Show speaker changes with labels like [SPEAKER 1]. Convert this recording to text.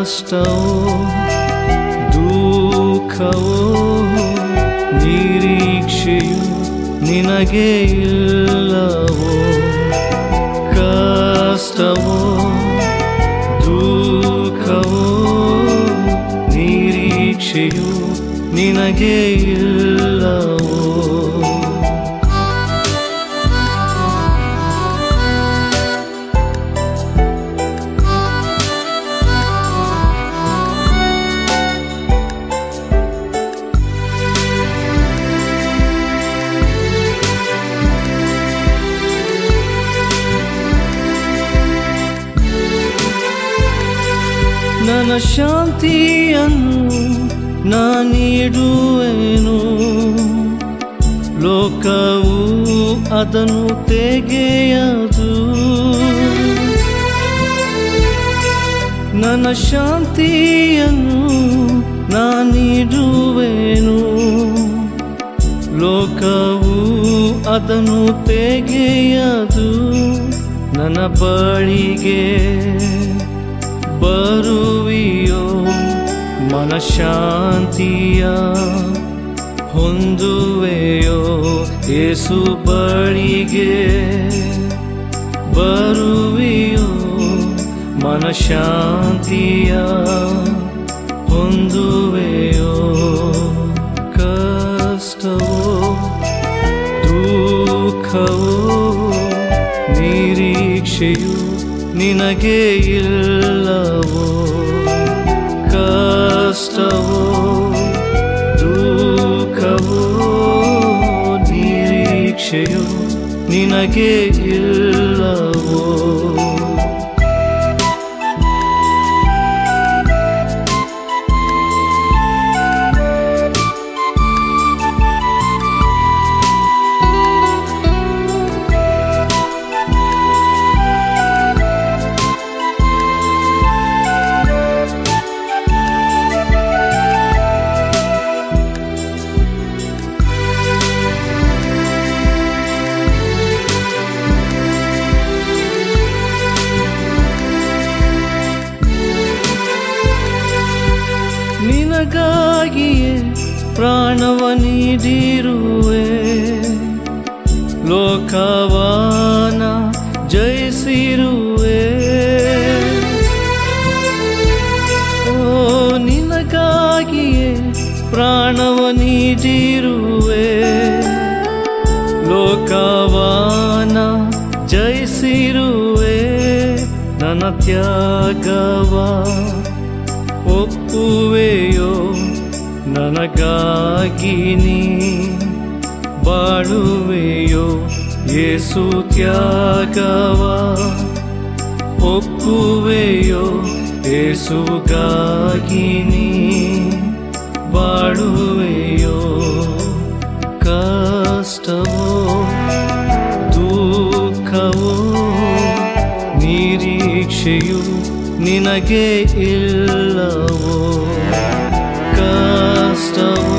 [SPEAKER 1] ಕಷ್ಟವೋ ದುಃಖವೋ ನಿರೀಕ್ಷೆಯು ನಿನಗೆ ಇಲ್ಲವೋ ಕಷ್ಟವೋ ದುಃಖವೋ ನಿರೀಕ್ಷೆಯು ನಿನಗೆ ಇಲ್ಲವೋ ನನ್ನ ಶಾಂತಿಯನ್ನು ನಾ ನೀಡುವೆನು ಲೋಕವು ಅದನ್ನು ತೆಗೆಯದು ನನ್ನ ಶಾಂತಿಯನ್ನು ನಾ ನೀಡುವೆನು ಲೋಕವು ಅದನ್ನು ತೆಗೆಯದು ನನ್ನ ಬಳಿಗೆ ಬರುವಿಯೋ ಮನಶಾಂತಿಯ ಹೊಂದುವೆಯೋ ಏಸು ಬಳಿಗೆ ಬರುವಿಯೋ ಮನಶಾಂತಿಯ ಹೊಂದುವೆಯೋ ಕಷ್ಟವೋ ದುಃಖವೋ ನಿರೀಕ್ಷೆಯು ನಿನಗೆ ಇಲ್ಲವೋ ಕಷ್ಟವೋ ದುಃಖವೋ ನಿರೀಕ್ಷೆಯು ನಿನಗೆ ಇಲ್ಲವೋ ನಿನಗಾಗಿಯೇ ಪ್ರಾಣವ ನೀಡಿರುವೆ ಲೋಕವಾನ ಜಯಿಸಿರುವೆ ಓ ನಿನಗಾಗಿಯೇ ಪ್ರಾಣವ ನೀಡಿರುವೆ ಲೋಕವಾನ ಜಯಿಸಿರುವೆ ನನ್ನ ತ್ಯಾಗವ ಒಪ್ಪುವೆಯೋ ನನಗಾಗಿ ನೀ ಬಾಳುವೆಯೋ ಯೇಸು ತ್ಯಾಗವ ಒಪ್ಪುವೆಯೋ ಯೇಸುಗಾಗಿ ನೀ ಬಾಳುವೆಯೋ ಕಷ್ಟವೋ ದುಃಖವೋ ನಿರೀಕ್ಷೆಯು ನಿನಗೆ ಇಲ್ಲವೋ ಕಷ್ಟವೋ